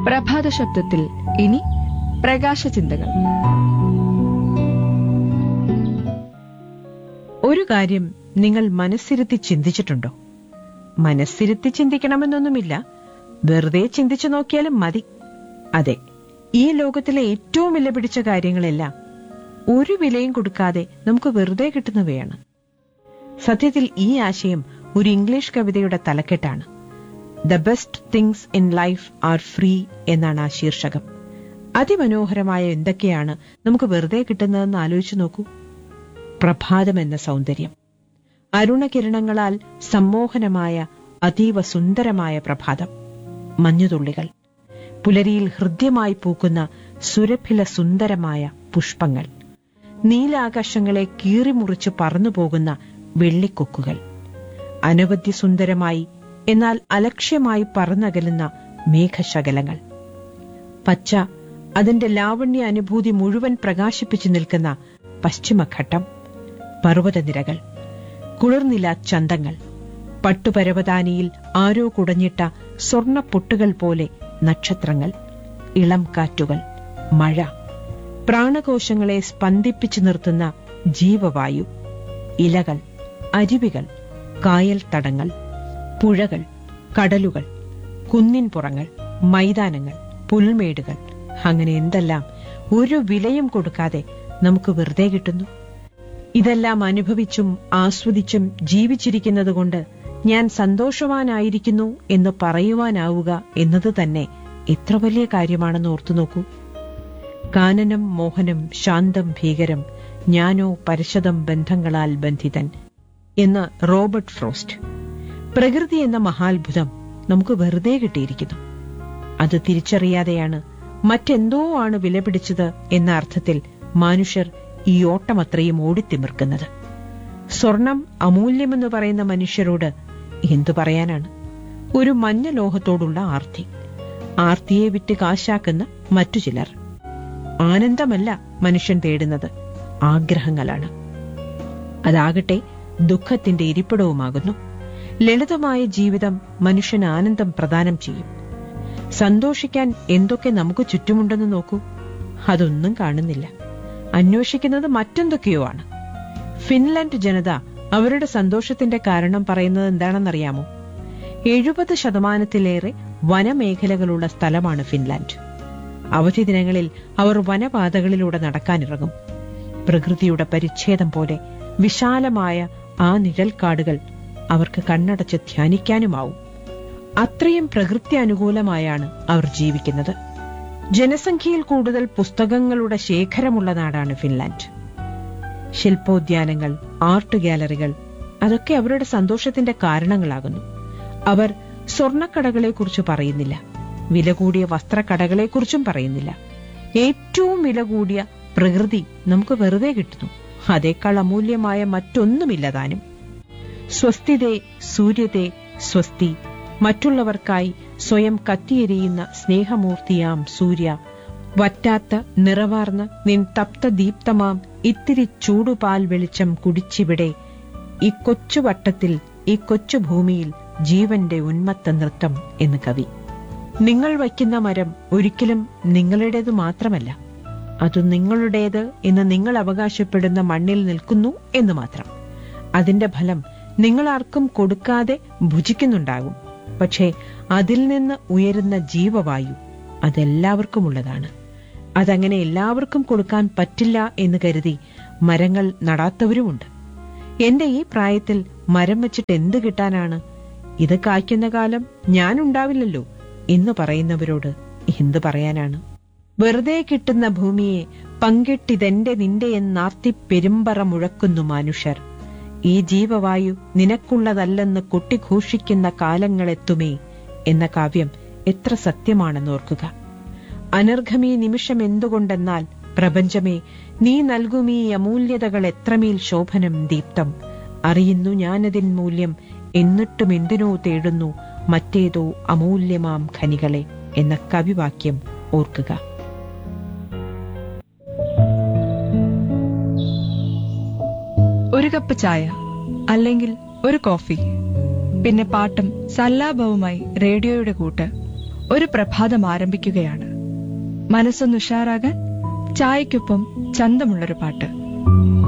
പ്രഭാത ശബ്ദത്തിൽ ഇനി പ്രകാശ ചിന്തകൾ ഒരു കാര്യം നിങ്ങൾ മനസ്സിരുത്തി ചിന്തിച്ചിട്ടുണ്ടോ മനസ്സിരുത്തി ചിന്തിക്കണമെന്നൊന്നുമില്ല വെറുതെ ചിന്തിച്ചു നോക്കിയാലും മതി അതെ ഈ ലോകത്തിലെ ഏറ്റവും വില പിടിച്ച കാര്യങ്ങളെല്ലാം ഒരു വിലയും കൊടുക്കാതെ നമുക്ക് വെറുതെ കിട്ടുന്നവയാണ് സത്യത്തിൽ ഈ ആശയം ഒരു ഇംഗ്ലീഷ് കവിതയുടെ തലക്കെട്ടാണ് the best things in life are free എന്നാണ് ആ ശീർഷകം അതിമനോഹരമായ എന്തൊക്കെയാണ് നമുക്ക് വെറുതെ കിട്ടുന്നതെന്ന് ആലോചിച്ചു നോക്കൂ പ്രഭാതം എന്ന സൗന്ദര്യം അരുണകിരണങ്ങളാൽ സമ്മോഹനമായ അതീവ സുന്ദരമായ പ്രഭാതം മഞ്ഞുതുള്ളികൾ പുലരിയിൽ ഹൃദ്യമായി പൂക്കുന്ന സുരഭില സുന്ദരമായ പുഷ്പങ്ങൾ നീലാകാശങ്ങളെ കീറിമുറിച്ച് പറന്നുപോകുന്ന വെള്ളിക്കൊക്കുകൾ അനവധി സുന്ദരമായി എന്നാൽ അലക്ഷ്യമായി പറന്നകലുന്ന മേഘശകലങ്ങൾ പച്ച അതിന്റെ ലാവണ്യ അനുഭൂതി മുഴുവൻ പ്രകാശിപ്പിച്ചു നിൽക്കുന്ന പശ്ചിമഘട്ടം പർവ്വതനിരകൾ കുളിർനില ചന്തങ്ങൾ പട്ടുപരവതാനിയിൽ ആരോ കുടഞ്ഞിട്ട സ്വർണ്ണ പൊട്ടുകൾ പോലെ നക്ഷത്രങ്ങൾ ഇളം കാറ്റുകൾ മഴ പ്രാണകോശങ്ങളെ സ്പന്ദിപ്പിച്ചു നിർത്തുന്ന ജീവവായു ഇലകൾ അരുവികൾ കായൽ തടങ്ങൾ പുഴകൾ കടലുകൾ കുന്നിൻ പുറങ്ങൾ മൈതാനങ്ങൾ പുൽമേടുകൾ അങ്ങനെ എന്തെല്ലാം ഒരു വിലയും കൊടുക്കാതെ നമുക്ക് വെറുതെ കിട്ടുന്നു ഇതെല്ലാം അനുഭവിച്ചും ആസ്വദിച്ചും ജീവിച്ചിരിക്കുന്നതുകൊണ്ട് ഞാൻ സന്തോഷവാനായിരിക്കുന്നു എന്ന് പറയുവാനാവുക എന്നത് തന്നെ എത്ര വലിയ കാര്യമാണെന്ന് ഓർത്തു നോക്കൂ കാനനം മോഹനം ശാന്തം ഭീകരം ഞാനോ പരശതം ബന്ധങ്ങളാൽ ബന്ധിതൻ എന്ന് റോബർട്ട് ഫ്രോസ്റ്റ് പ്രകൃതി എന്ന മഹാത്ഭുതം നമുക്ക് വെറുതെ കിട്ടിയിരിക്കുന്നു അത് തിരിച്ചറിയാതെയാണ് മറ്റെന്തോ ആണ് വിലപിടിച്ചത് എന്ന അർത്ഥത്തിൽ മനുഷ്യർ ഈ ഓട്ടമത്രയും ഓടിത്തിമിർക്കുന്നത് സ്വർണം അമൂല്യമെന്ന് പറയുന്ന മനുഷ്യരോട് എന്തു പറയാനാണ് ഒരു മഞ്ഞ ലോഹത്തോടുള്ള ആർത്തി ആർത്തിയെ വിറ്റ് കാശാക്കുന്ന മറ്റു ചിലർ ആനന്ദമല്ല മനുഷ്യൻ തേടുന്നത് ആഗ്രഹങ്ങളാണ് അതാകട്ടെ ദുഃഖത്തിന്റെ ഇരിപ്പിടവുമാകുന്നു ലളിതമായ ജീവിതം മനുഷ്യന് ആനന്ദം പ്രദാനം ചെയ്യും സന്തോഷിക്കാൻ എന്തൊക്കെ നമുക്ക് ചുറ്റുമുണ്ടെന്ന് നോക്കൂ അതൊന്നും കാണുന്നില്ല അന്വേഷിക്കുന്നത് മറ്റെന്തൊക്കെയോ ആണ് ഫിൻലാൻഡ് ജനത അവരുടെ സന്തോഷത്തിന്റെ കാരണം പറയുന്നത് എന്താണെന്നറിയാമോ എഴുപത് ശതമാനത്തിലേറെ വനമേഖലകളുള്ള സ്ഥലമാണ് ഫിൻലാൻഡ് അവധി ദിനങ്ങളിൽ അവർ വനപാതകളിലൂടെ നടക്കാനിറങ്ങും പ്രകൃതിയുടെ പരിച്ഛേദം പോലെ വിശാലമായ ആ നിഴൽക്കാടുകൾ അവർക്ക് കണ്ണടച്ച് ധ്യാനിക്കാനുമാവും അത്രയും പ്രകൃതി അനുകൂലമായാണ് അവർ ജീവിക്കുന്നത് ജനസംഖ്യയിൽ കൂടുതൽ പുസ്തകങ്ങളുടെ ശേഖരമുള്ള നാടാണ് ഫിൻലാൻഡ് ശില്പോദ്യാനങ്ങൾ ആർട്ട് ഗാലറികൾ അതൊക്കെ അവരുടെ സന്തോഷത്തിന്റെ കാരണങ്ങളാകുന്നു അവർ സ്വർണക്കടകളെക്കുറിച്ച് പറയുന്നില്ല വില കൂടിയ വസ്ത്രക്കടകളെക്കുറിച്ചും പറയുന്നില്ല ഏറ്റവും വില കൂടിയ പ്രകൃതി നമുക്ക് വെറുതെ കിട്ടുന്നു അതേക്കാൾ അമൂല്യമായ മറ്റൊന്നുമില്ല താനും സ്വസ്തിതേ സൂര്യതേ സ്വസ്തി മറ്റുള്ളവർക്കായി സ്വയം കത്തിയെരിയുന്ന സ്നേഹമൂർത്തിയാം സൂര്യ വറ്റാത്ത നിറവാർന്ന നിൻ തപ്ത ദീപ്തമാം ഇത്തിരി ചൂടുപാൽ വെളിച്ചം കുടിച്ചിവിടെ ഈ കൊച്ചു വട്ടത്തിൽ ഈ കൊച്ചു ഭൂമിയിൽ ജീവന്റെ ഉന്മത്ത നൃത്തം എന്ന് കവി നിങ്ങൾ വയ്ക്കുന്ന മരം ഒരിക്കലും നിങ്ങളുടേത് മാത്രമല്ല അത് നിങ്ങളുടേത് എന്ന് നിങ്ങൾ അവകാശപ്പെടുന്ന മണ്ണിൽ നിൽക്കുന്നു എന്ന് മാത്രം അതിന്റെ ഫലം നിങ്ങൾ ആർക്കും കൊടുക്കാതെ ഭുജിക്കുന്നുണ്ടാകും പക്ഷേ അതിൽ നിന്ന് ഉയരുന്ന ജീവവായു അതെല്ലാവർക്കുമുള്ളതാണ് അതങ്ങനെ എല്ലാവർക്കും കൊടുക്കാൻ പറ്റില്ല എന്ന് കരുതി മരങ്ങൾ നടാത്തവരുമുണ്ട് എന്റെ ഈ പ്രായത്തിൽ മരം വെച്ചിട്ട് എന്ത് കിട്ടാനാണ് ഇത് കായ്ക്കുന്ന കാലം ഞാനുണ്ടാവില്ലല്ലോ എന്ന് പറയുന്നവരോട് എന്തു പറയാനാണ് വെറുതെ കിട്ടുന്ന ഭൂമിയെ പങ്കിട്ടിതെന്റെ നിന്റെ എന്നാർത്തി പെരുമ്പറ മുഴക്കുന്നു മനുഷ്യർ ഈ ജീവവായു നിനക്കുള്ളതല്ലെന്ന് കൊട്ടിഘോഷിക്കുന്ന കാലങ്ങളെത്തുമേ എന്ന കാവ്യം എത്ര സത്യമാണെന്ന് ഓർക്കുക അനർഘമീ നിമിഷം എന്തുകൊണ്ടെന്നാൽ പ്രപഞ്ചമേ നീ നൽകുമീ അമൂല്യതകൾ എത്രമേൽ ശോഭനം ദീപ്തം അറിയുന്നു ഞാനതിൻ മൂല്യം എന്നിട്ടും എന്തിനോ തേടുന്നു മറ്റേതോ അമൂല്യമാം ഖനികളെ എന്ന കവിവാക്യം ഓർക്കുക ഒരു കപ്പ് ചായ അല്ലെങ്കിൽ ഒരു കോഫി പിന്നെ പാട്ടും സല്ലാപവുമായി റേഡിയോയുടെ കൂട്ട് ഒരു പ്രഭാതം ആരംഭിക്കുകയാണ് മനസ്സൊന്ന് ഉഷാറാകാൻ ചായക്കൊപ്പം ചന്തമുള്ളൊരു പാട്ട്